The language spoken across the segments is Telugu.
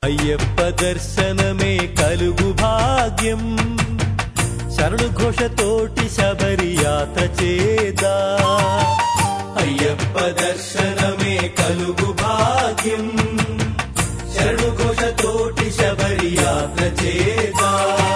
అయ్యప్ప దర్శనమే కలుగు భాగ్యం శరణు ఘోషతోటి శబరి యాత్ర చేదా అయ్యప్ప దర్శనమే కలుగు భాగ్యం శరణు ఘోషతోటి శబరి యాత్ర చేదా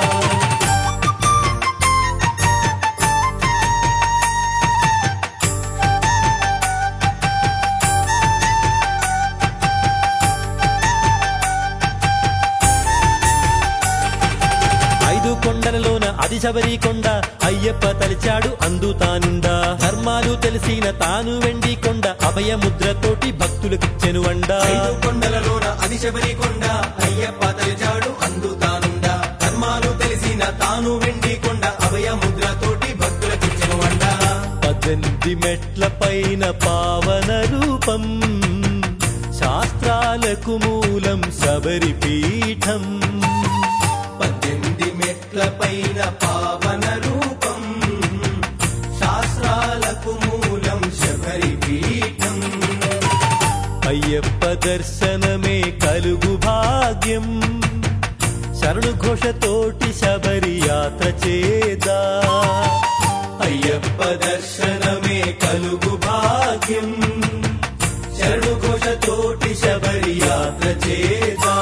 ఐదు కొండలలోన అది శబరి కొండ అయ్యప్ప తలిచాడు అందుతానుండా ధర్మాలు తెలిసిన తాను వెండి కొండ అభయ ముద్రతోటి భక్తులకిచ్చెను వండ ఐదు కొండలలోన అది శబరి కొండ అయ్యప్ప తలిచాడు అందుతానుండా ధర్మాలు తెలిసిన తాను వెండి కొండ అభయ ముద్రతోటి భక్తులకిచ్చిన వండ పద్దెనిమిది మెట్ల పైన పావన రూపం శాస్త్రాలకు మూలం శబరి పీఠం పద్దెనిమిది మెట్ల పైన పావన రూపం శాస్త్రాలకు మూలం శబరి పీఠం అయ్యప్ప దర్శనమే కలుగు భాగ్యం శరణు ఘోషతోటి శబరి యాత్ర చేదా అయ్యప్ప దర్శనమే కలుగు భాగ్యం శరణు ఘోషతోటి శబరి యాత్ర చేదా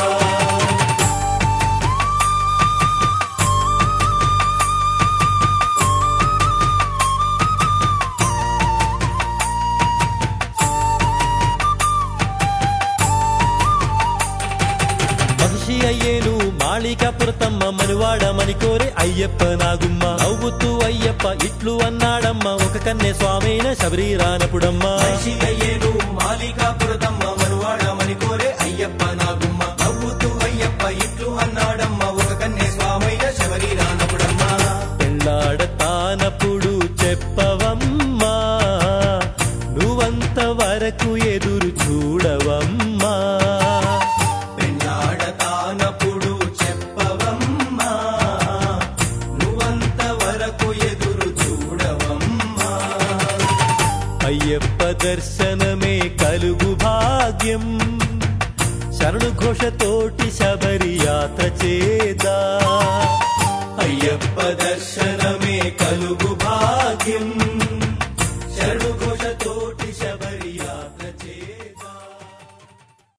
మనిషి అయ్యేను మాళికాపురతమ్మ మనువాడ మణికోరే అయ్యప్ప నాగుమ్మ నవ్వుతూ అయ్యప్ప ఇట్లు అన్నాడమ్మ ఒక కన్నె స్వామైన శబరి రానపుడమ్మ మనిషి అయ్యేను మాలికాపురతమ్మ మనువాడ మణికోరే అయ్యప్ప నాగుమ్మ నవ్వుతూ అయ్యప్ప ఇట్లు అన్నాడమ్మ ఒక కన్య స్వామైన శబరి రానపుడమ్మ పెళ్ళాడతానప్పుడు చెప్పవమ్మా నువ్వంత వరకు ఎదురు చూడవమ్మా పెళ్ళాడతానప్పుడు చెప్పవమ్మా నువ్వంత వరకు ఎదురు చూడవమ్మా అయ్యప్ప దర్శనమే కలుగు భాగ్యం శరణు ఘోషతోటి శబరి యాత్ర చేదా అయ్యప్ప దర్శన